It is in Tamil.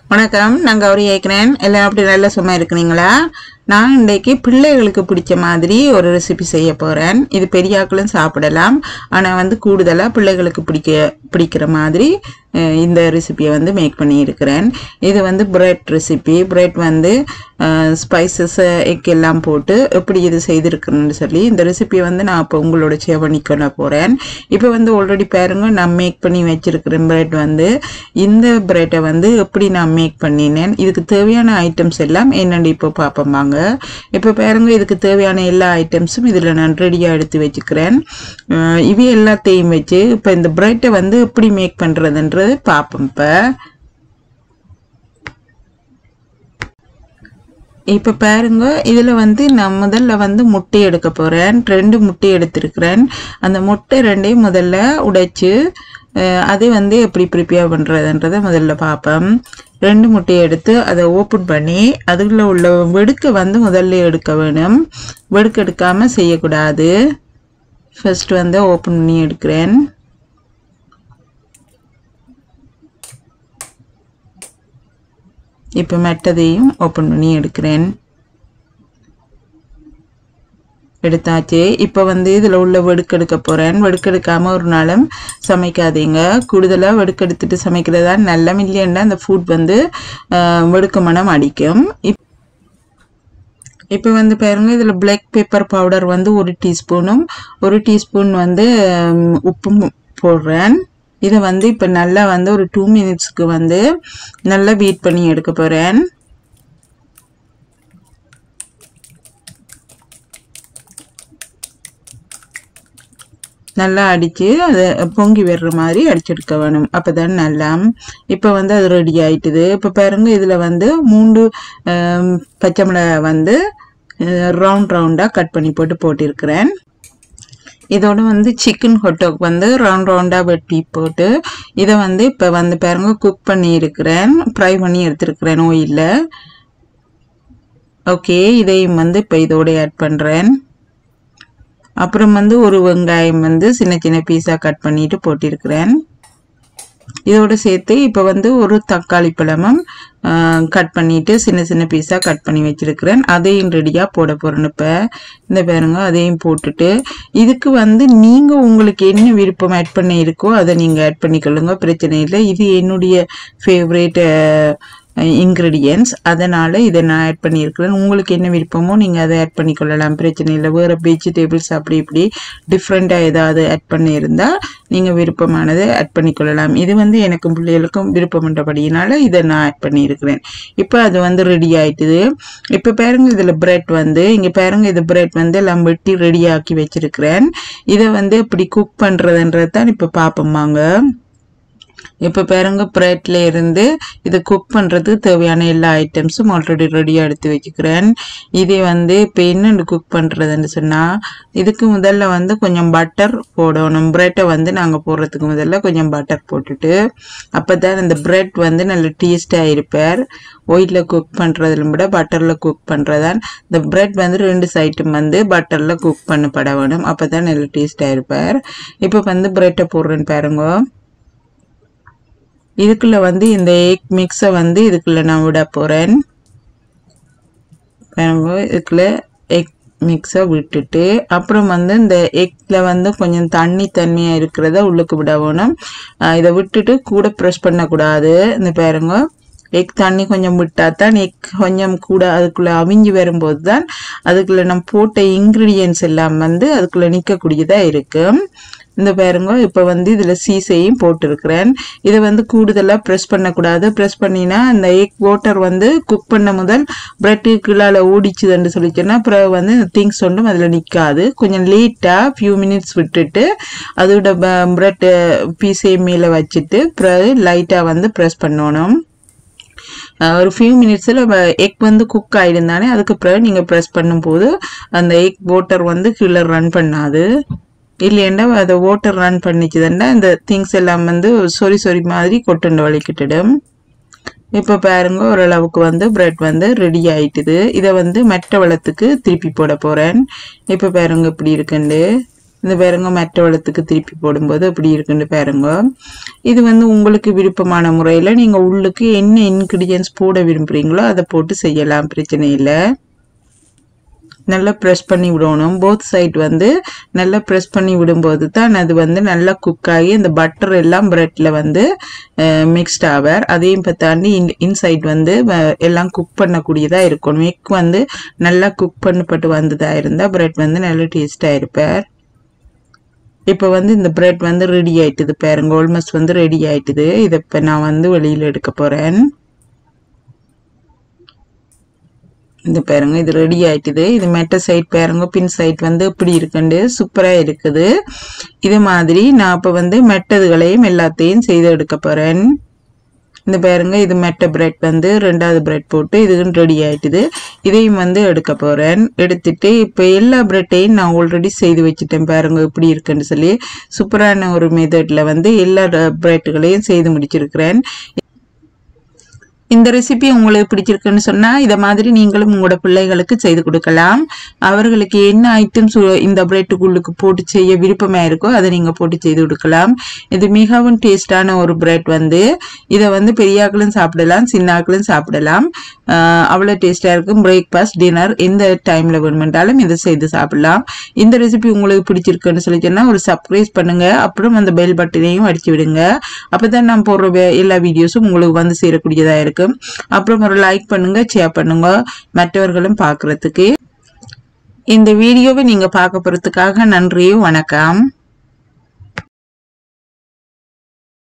வணக்கம் நான் கௌரி கேட்குறேன் எல்லாம் அப்படி நல்லா சும்மா இருக்கிறீங்களா நான் இன்றைக்கு பிள்ளைகளுக்கு பிடிச்ச மாதிரி ஒரு ரெசிபி செய்ய போகிறேன் இது பெரியாக்களும் சாப்பிடலாம் ஆனால் வந்து கூடுதலாக பிள்ளைகளுக்கு பிடிக்க பிடிக்கிற மாதிரி அஹ், இந்த ரெசிபியை வந்து மேக் பண்ணியிருக்கிறேன் இது வந்து பிரெட் ரெசிபி பிரெட் வந்து ஸ்பைசஸ் எக் எல்லாம் போட்டு எப்படி இது செய்திருக்கிறேன்னு சொல்லி இந்த ரெசிபியை வந்து நான் இப்போ உங்களோட ஷேர் பண்ணிக்கொள்ள போகிறேன் இப்போ வந்து ஆல்ரெடி பாருங்க நான் மேக் பண்ணி வச்சிருக்கிறேன் பிரெட் வந்து இந்த பிரெட்டை வந்து எப்படி நான் மேக் பண்ணினேன் இதுக்கு தேவையான ஐட்டம்ஸ் எல்லாம் என்னென்னு இப்போ பார்ப்போம் வாங்க இப்போ பாருங்க இதுக்கு தேவையான எல்லா ஐட்டம்ஸும் இதில் நான் ரெடியாக எடுத்து வச்சுக்கிறேன் அஹ் இவை எல்லாத்தையும் வச்சு இப்போ இந்த பிரெட்டை வந்து எப்படி மேக் பண்ணுறதுன்றது பார்ப்போம் இப்போ இப்போ பாருங்க இதில் வந்து நான் முதல்ல வந்து முட்டை எடுக்க போகிறேன் ரெண்டு முட்டை எடுத்திருக்கிறேன் அந்த முட்டை ரெண்டையும் முதல்ல உடைச்சு அஹ், அதை வந்து எப்படி ப்ரிப்பேர் பண்ணுறதுன்றதை முதல்ல பார்ப்போம் ரெண்டு முட்டையை எடுத்து அதை ஓப்பன் பண்ணி அதுக்குள்ள உள்ள வெடுக்க வந்து முதல்ல எடுக்க வேணும் வெடுக்க எடுக்காமல் செய்யக்கூடாது ஃபர்ஸ்ட் வந்து ஓப்பன் பண்ணி எடுக்கிறேன் இப்போ மெட்டதையும் ஓப்பன் பண்ணி எடுக்கிறேன் எடுத்தாச்சு இப்போ வந்து இதில் உள்ள வெடுக்கெடுக்க போகிறேன் வெடுக்கெடுக்காமல் ஒரு நாளும் சமைக்காதீங்க கூடுதலாக வெடுக்கெடுத்துட்டு சமைக்கிறதா நல்ல இல்லைன்னா அந்த ஃபுட் வந்து ஆஹ், வெடுக்க மனம் அடிக்கும் இப் இப்போ வந்து பாருங்க இதில் பிளாக் பேப்பர் பவுடர் வந்து ஒரு டீஸ்பூனும் ஒரு டீஸ்பூன் வந்து ஹம், உப்பும் போடுறேன் இதை வந்து இப்போ நல்லா வந்து ஒரு டூ மினிட்ஸ்க்கு வந்து நல்லா பீட் பண்ணி எடுக்க போகிறேன் நல்லா அடித்து அதை பொங்கி வர்ற மாதிரி அடிச்செடுக்க வேணும் அப்போ தான் நல்லா இப்போ வந்து அது ரெடி ஆயிட்டுது இப்போ பாருங்க இதில் வந்து மூன்று ஆம், பச்சை மிளகாய் வந்து ரவுண்ட் ரவுண்டாக கட் பண்ணி போட்டு போட்டிருக்கிறேன் இதோட வந்து சிக்கன் ஹொட்டாக் வந்து ரவுண்ட் ரவுண்டாக வெட்டி போட்டு இதை வந்து இப்போ வந்து பாருங்க குக் பண்ணி இருக்கிறேன் ஃப்ரை பண்ணி எடுத்துருக்கிறேன் ஓயிலில் ஓகே இதையும் வந்து இப்போ இதோட ஆட் பண்ணுறேன் அப்புறம் வந்து ஒரு வெங்காயம் வந்து சின்ன சின்ன பீஸாக கட் பண்ணிட்டு போட்டிருக்கிறேன் இதோட சேர்த்து இப்போ வந்து ஒரு தக்காளி பழமும் கட் பண்ணிட்டு சின்ன சின்ன பீஸாக கட் பண்ணி வச்சிருக்கிறேன் அதையும் ரெடியாக போட போகிறேன் இப்போ இந்த பாருங்க அதையும் போட்டுட்டு இதுக்கு வந்து நீங்கள் உங்களுக்கு என்ன விருப்பம் ஆட் பண்ண இருக்கோ அதை நீங்கள் ஆட் பண்ணிக்கொள்ளுங்க பிரச்சனை இல்லை இது என்னுடைய ஃபேவரேட் இன்க்ரீடியன்ஸ் அதனால் இதை நான் ஆட் பண்ணியிருக்கிறேன் உங்களுக்கு என்ன விருப்பமோ நீங்கள் அதை ஆட் பண்ணிக்கொள்ளலாம் பிரச்சனை இல்லை வேறு வெஜிடபிள்ஸ் அப்படி இப்படி டிஃப்ரெண்ட்டாக ஏதாவது ஆட் பண்ணியிருந்தால் நீங்கள் விருப்பமானதை ஆட் பண்ணிக்கொள்ளலாம் இது வந்து எனக்கும் பிள்ளைகளுக்கும் விருப்பமன்றபடியினால இதை நான் ஆட் பண்ணியிருக்கிறேன் இப்போ அது வந்து ரெடி ஆயிட்டுது இப்போ பாருங்க இதில் பிரெட் வந்து இங்கே பாருங்க இது பிரெட் வந்து எல்லாம் வெட்டி ரெடி ஆக்கி வச்சிருக்கிறேன் இதை வந்து இப்படி குக் பண்ணுறதுன்றது தான் இப்போ பார்ப்போமாங்க இப்போ பாருங்க பிரெட்ல இருந்து இதை குக் பண்ணுறதுக்கு தேவையான எல்லா ஐட்டம்ஸும் ஆல்ரெடி ரெடியாக எடுத்து வச்சுக்கிறேன் இதை வந்து இப்போ என்னென்னு குக் பண்ணுறதுன்னு சொன்னால் இதுக்கு முதல்ல வந்து கொஞ்சம் பட்டர் போடணும் பிரெட்டை வந்து நாங்கள் போடுறதுக்கு முதல்ல கொஞ்சம் பட்டர் போட்டுட்டு அப்போ தான் இந்த பிரெட் வந்து நல்ல டேஸ்டாக இருப்பார் ஒயிட்டில் குக் பண்ணுறதுல விட பட்டரில் குக் பண்ணுறதான் இந்த பிரெட் வந்து ரெண்டு சைட்டும் வந்து பட்டரில் குக் பண்ணப்பட வேணும் அப்போ தான் நல்ல டேஸ்டாக இருப்பார் இப்போ வந்து பிரெட்டை போடுறேன்னு பாருங்க இதுக்குள்ள வந்து இந்த எக் மிக்ஸை வந்து இதுக்குள்ள நான் விட போறேன் பாருங்க இதுக்குள்ள எக் மிக்ஸை விட்டுட்டு அப்புறம் வந்து இந்த எக்ல வந்து கொஞ்சம் தண்ணி தண்ணியா இருக்கிறத உள்ளுக்கு விட வேணும் ஆஹ் இதை விட்டுட்டு கூட ப்ரெஸ் பண்ணக்கூடாது இந்த பாருங்க எக் தண்ணி கொஞ்சம் விட்டா தான் எக் கொஞ்சம் கூட அதுக்குள்ள அவிஞ்சு வரும்போது தான் அதுக்குள்ள நம்ம போட்ட இன்க்ரீடியன்ஸ் எல்லாம் வந்து அதுக்குள்ள நிற்கக்கூடியதா இருக்கு இந்த பாருங்க இப்போ வந்து இதில் சீசையும் போட்டிருக்கிறேன் இதை வந்து கூடுதலாக ப்ரெஸ் பண்ணக்கூடாது ப்ரெஸ் பண்ணினா அந்த எக் வாட்டர் வந்து குக் பண்ண முதல் பிரெட்டு கீழால் ஓடிச்சுதுன்னு சொல்லிச்சோன்னா அப்புறம் வந்து திங்ஸ் ஒன்றும் அதில் நிற்காது கொஞ்சம் லேட்டாக ஃபியூ மினிட்ஸ் விட்டுட்டு அதோட பிரெட் பீஸையும் மேலே வச்சுட்டு அப்புறம் லைட்டாக வந்து ப்ரெஸ் பண்ணணும் அஹ் ஒரு ஃபியூ மினிட்ஸில் எக் வந்து குக் ஆகிடுந்தானே அதுக்கப்புறம் நீங்கள் ப்ரெஸ் பண்ணும்போது அந்த எக் வாட்டர் வந்து கீழே ரன் பண்ணாது இல்லையண்டா அதை வாட்டர் ரன் பண்ணிச்சுதுன்னா இந்த திங்ஸ் எல்லாம் வந்து சொறி சொறி மாதிரி கொட்டுண்டு வலிக்கிட்டுடும் இப்போ பாருங்க ஓரளவுக்கு வந்து பிரெட் வந்து ரெடி ஆயிட்டுது இதை வந்து மெட்ட வளத்துக்கு திருப்பி போட போகிறேன் இப்போ பாருங்க இப்படி இருக்குண்டு இந்த பாருங்க மற்ற வளத்துக்கு திருப்பி போடும்போது அப்படி இருக்குன்னு பாருங்க இது வந்து உங்களுக்கு விருப்பமான முறையில் நீங்கள் உள்ளுக்கு என்ன இன்க்ரீடியன்ஸ் போட விரும்புகிறீங்களோ அதை போட்டு செய்யலாம் பிரச்சனை இல்லை நல்லா ப்ரெஸ் பண்ணி விடணும் போத் சைட் வந்து நல்லா ப்ரெஸ் பண்ணி விடும்போது தான் அது வந்து நல்லா குக் ஆகி அந்த பட்டர் எல்லாம் ப்ரெட்டில் வந்து மிக்ஸ்ட் ஆவார் அதையும் இப்போ தாண்டி இன் இன்சைட் வந்து வ- எல்லாம் குக் பண்ணக்கூடியதாக இருக்கணும் எக் வந்து நல்லா குக் பண்ணப்பட்டு வந்ததாக இருந்தால் ப்ரெட் வந்து நல்ல டேஸ்ட்டாக இருப்பார் இப்போ வந்து இந்த பிரெட் வந்து ரெடி ஆயிட்டுது பாருங்க ஆல்மோஸ்ட் வந்து ரெடி ஆயிட்டுது இதை இப்போ நான் வந்து வெளியில் எடுக்க போகிறேன் இந்த பாருங்க இது ரெடி ஆயிட்டுது இது மெட்ட சைட் பாருங்க பின் சைட் வந்து இப்படி இருக்குண்டு சூப்பராக இருக்குது இது மாதிரி நான் இப்போ வந்து மெட்டதுகளையும் எல்லாத்தையும் செய்து எடுக்க போகிறேன் இந்த பாருங்க இது மெட்ட பிரெட் வந்து ரெண்டாவது பிரெட் போட்டு இதுவும் ரெடி ஆயிட்டுது இதையும் வந்து எடுக்க போறேன் எடுத்துட்டு இப்போ எல்லா பிரெட்டையும் நான் ஆல்ரெடி செய்து வச்சுட்டேன் பாருங்க இப்படி இருக்குன்னு சொல்லி சூப்பரான ஒரு மெத்தட்ல வந்து எல்லா பிரெட்டுகளையும் செய்து முடிச்சிருக்கிறேன் இந்த ரெசிபி உங்களுக்கு பிடிச்சிருக்குன்னு சொன்னா இத மாதிரி நீங்களும் உங்களோட பிள்ளைகளுக்கு செய்து கொடுக்கலாம் அவர்களுக்கு என்ன ஐட்டம்ஸ் இந்த பிரெட்டுக்குள்ளுக்கு போட்டு செய்ய விருப்பமா இருக்கோ அதை நீங்க போட்டு செய்து கொடுக்கலாம் இது மிகவும் டேஸ்டான ஒரு பிரெட் வந்து இதை வந்து பெரியாக்களும் சாப்பிடலாம் சின்னாக்களும் சாப்பிடலாம் ஆஹ் அவ்வளவு டேஸ்டா இருக்கும் பிரேக்ஃபாஸ்ட் டின்னர் எந்த டைம்ல வேணுமென்றாலும் இதை செய்து சாப்பிடலாம் இந்த ரெசிபி உங்களுக்கு பிடிச்சிருக்குன்னு சொல்லி சொன்னா ஒரு சப்ஸ்கிரைப் பண்ணுங்க அப்புறம் அந்த பெல் பட்டனையும் அடிச்சு விடுங்க அப்பதான் நான் போடுற வே- எல்லா வீடியோஸும் உங்களுக்கு வந்து சேரக்கூடியதா இருக்கும் அப்புறம் ஒரு லைக் பண்ணுங்க ஷேர் பண்ணுங்க மற்றவர்களும் பார்க்கறதுக்கு இந்த வீடியோவை நீங்க பார்க்க போறதுக்காக நன்றியும் வணக்கம்